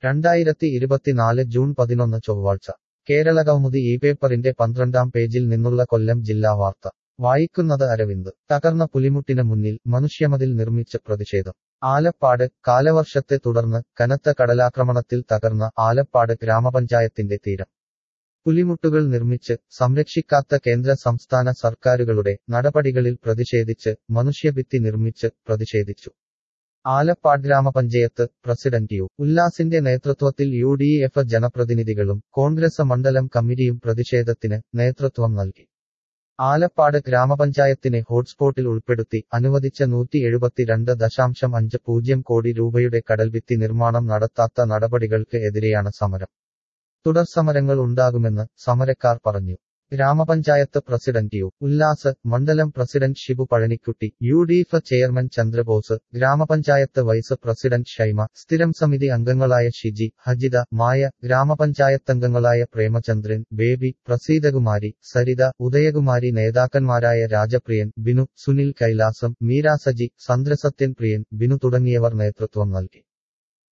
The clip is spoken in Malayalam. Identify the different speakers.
Speaker 1: രണ്ടായിരത്തി ഇരുപത്തിനാല് ജൂൺ പതിനൊന്ന് ചൊവ്വാഴ്ച കേരള കൗമുദി ഈ പേപ്പറിന്റെ പന്ത്രണ്ടാം പേജിൽ നിന്നുള്ള കൊല്ലം ജില്ലാ വാർത്ത വായിക്കുന്നത് അരവിന്ദ് തകർന്ന പുലിമുട്ടിന് മുന്നിൽ മനുഷ്യമതിൽ നിർമ്മിച്ച് പ്രതിഷേധം ആലപ്പാട് കാലവർഷത്തെ തുടർന്ന് കനത്ത കടലാക്രമണത്തിൽ തകർന്ന ആലപ്പാട് ഗ്രാമപഞ്ചായത്തിന്റെ തീരം പുലിമുട്ടുകൾ നിർമ്മിച്ച് സംരക്ഷിക്കാത്ത കേന്ദ്ര സംസ്ഥാന സർക്കാരുകളുടെ നടപടികളിൽ പ്രതിഷേധിച്ച് മനുഷ്യഭിത്തി നിർമ്മിച്ച് പ്രതിഷേധിച്ചു ആലപ്പാട് ഗ്രാമപഞ്ചായത്ത് പ്രസിഡന്റ് യു ഉല്ലാസിന്റെ നേതൃത്വത്തിൽ യു ഡി എഫ് ജനപ്രതിനിധികളും കോൺഗ്രസ് മണ്ഡലം കമ്മിറ്റിയും പ്രതിഷേധത്തിന് നേതൃത്വം നൽകി ആലപ്പാട് ഗ്രാമപഞ്ചായത്തിനെ ഹോട്ട്സ്പോട്ടിൽ ഉൾപ്പെടുത്തി അനുവദിച്ച നൂറ്റി എഴുപത്തിരണ്ട് ദശാംശം അഞ്ച് പൂജ്യം കോടി രൂപയുടെ കടൽഭിത്തി നിർമ്മാണം നടത്താത്ത നടപടികൾക്ക് എതിരെയാണ് സമരം തുടർ സമരങ്ങൾ ഉണ്ടാകുമെന്ന് സമരക്കാർ പറഞ്ഞു ഗ്രാമപഞ്ചായത്ത് പ്രസിഡന്റ് യു ഉല്ലാസ് മണ്ഡലം president Shibu Pazhanikutty U D F chairman Chandrabose ഗ്രാമപഞ്ചായത്ത് വൈസ് പ്രസിഡന്റ് ഷൈമ സ്ഥിരം സമിതി അംഗങ്ങളായ ഷിജി ഹജിത മായ ഗ്രാമപഞ്ചായത്തംഗങ്ങളായ പ്രേമചന്ദ്രൻ ബേബി പ്രസീതകുമാരി സരിത ഉദയകുമാരി നേതാക്കന്മാരായ രാജപ്രിയൻ ബിനു സുനിൽ കൈലാസം മീരാസജി സന്ദ്രസത്യൻ പ്രിയൻ ബിനു തുടങ്ങിയവർ നേതൃത്വം നൽകി